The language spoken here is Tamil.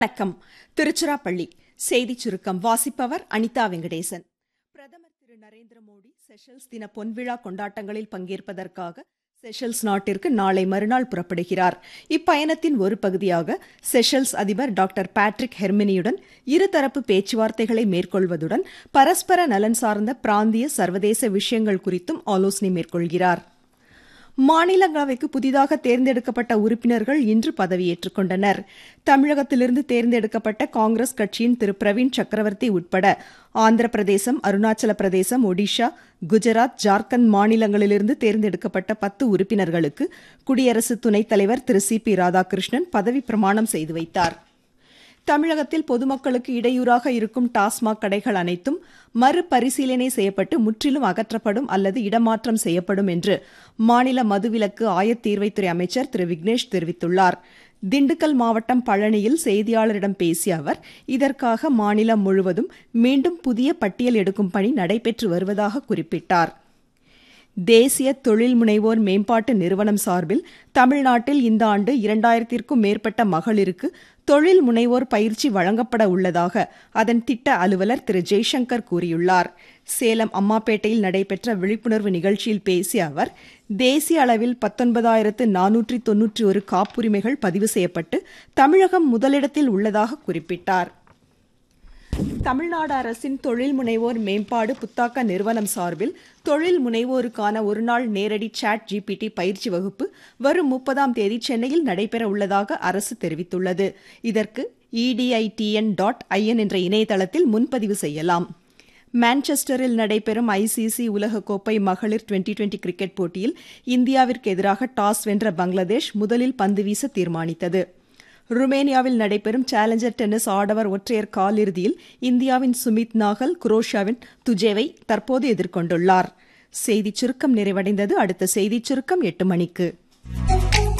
வணக்கம் திருச்சிராப்பள்ளி செய்திச் சுருக்கம் வாசிப்பவர் அனிதா வெங்கடேசன் பிரதமர் திரு நரேந்திர மோடி செஷல்ஸ் தின பொன்விழா கொண்டாட்டங்களில் பங்கேற்பதற்காக செஷல்ஸ் நாட்டிற்கு நாளை மறுநாள் புறப்படுகிறார் இப்பயணத்தின் ஒரு பகுதியாக செஷல்ஸ் அதிபர் டாக்டர் பேட்ரிக் ஹெர்மினியுடன் இருதரப்பு பேச்சுவார்த்தைகளை மேற்கொள்வதுடன் பரஸ்பர நலன் சார்ந்த பிராந்திய சர்வதேச விஷயங்கள் குறித்தும் ஆலோசனை மேற்கொள்கிறார் மாநிலங்களவைக்கு புதிதாக தேர்ந்தெடுக்கப்பட்ட உறுப்பினர்கள் இன்று பதவியேற்றுக் கொண்டனர் தமிழகத்திலிருந்து தேர்ந்தெடுக்கப்பட்ட காங்கிரஸ் கட்சியின் திரு பிரவீன் சக்கரவர்த்தி உட்பட ஆந்திர பிரதேசம் அருணாச்சல பிரதேசம் ஒடிஷா குஜராத் ஜார்க்கண்ட் மாநிலங்களிலிருந்து தேர்ந்தெடுக்கப்பட்ட பத்து உறுப்பினர்களுக்கு குடியரசு துணைத் தலைவர் திரு சி பி ராதாகிருஷ்ணன் பதவி பிரமாணம் செய்து வைத்தார் தமிழகத்தில் பொதுமக்களுக்கு இடையூறாக இருக்கும் டாஸ்மாக் கடைகள் அனைத்தும் மறுபரிசீலனை செய்யப்பட்டு முற்றிலும் அகற்றப்படும் அல்லது இடமாற்றம் செய்யப்படும் என்று மாநில மதுவிலக்கு ஆயத்தீர்வைத்துறை அமைச்சர் திரு விக்னேஷ் தெரிவித்துள்ளார் திண்டுக்கல் மாவட்டம் பழனியில் செய்தியாளரிடம் பேசிய அவர் இதற்காக மாநிலம் முழுவதும் மீண்டும் புதிய பட்டியல் எடுக்கும் பணி நடைபெற்று வருவதாக குறிப்பிட்டார் தேசிய தொழில் முனைவோர் மேம்பாட்டு நிறுவனம் சார்பில் தமிழ்நாட்டில் இந்த ஆண்டு இரண்டாயிரத்திற்கும் மேற்பட்ட மகளிருக்கு தொழில் முனைவோர் பயிற்சி வழங்கப்பட உள்ளதாக அதன் திட்ட அலுவலர் திரு ஜெய்சங்கர் கூறியுள்ளார் சேலம் அம்மாப்பேட்டையில் நடைபெற்ற விழிப்புணர்வு நிகழ்ச்சியில் பேசிய அவர் தேசிய அளவில் பத்தொன்பதாயிரத்து நானூற்றி தொன்னூற்றி ஒரு காப்புரிமைகள் பதிவு செய்யப்பட்டு தமிழகம் முதலிடத்தில் உள்ளதாக குறிப்பிட்டார் தமிழ்நாடு அரசின் தொழில் முனைவோர் மேம்பாடு புத்தாக்க நிறுவனம் சார்பில் தொழில் முனைவோருக்கான ஒருநாள் நேரடி சாட் ஜிபிடி பயிற்சி வகுப்பு வரும் முப்பதாம் தேதி சென்னையில் நடைபெற உள்ளதாக அரசு தெரிவித்துள்ளது இதற்கு இடிஐடிஎன் டாட் ஐஎன் என்ற இணையதளத்தில் முன்பதிவு செய்யலாம் மான்செஸ்டரில் நடைபெறும் ஐசிசி உலகக்கோப்பை மகளிர் டுவெண்டி டுவெண்டி கிரிக்கெட் போட்டியில் இந்தியாவிற்கு எதிராக டாஸ் வென்ற பங்களாதேஷ் முதலில் பந்து வீச தீர்மானித்தது ருமேனியாவில் நடைபெறும் சேலஞ்சர் டென்னிஸ் ஆடவர் ஒற்றையர் காலிறுதியில் இந்தியாவின் சுமித் நாகல் குரோஷியாவின் துஜேவை தற்போது எதிர்கொண்டுள்ளார் செய்திச் சுருக்கம் நிறைவடைந்தது அடுத்த செய்திச் சுருக்கம் எட்டு மணிக்கு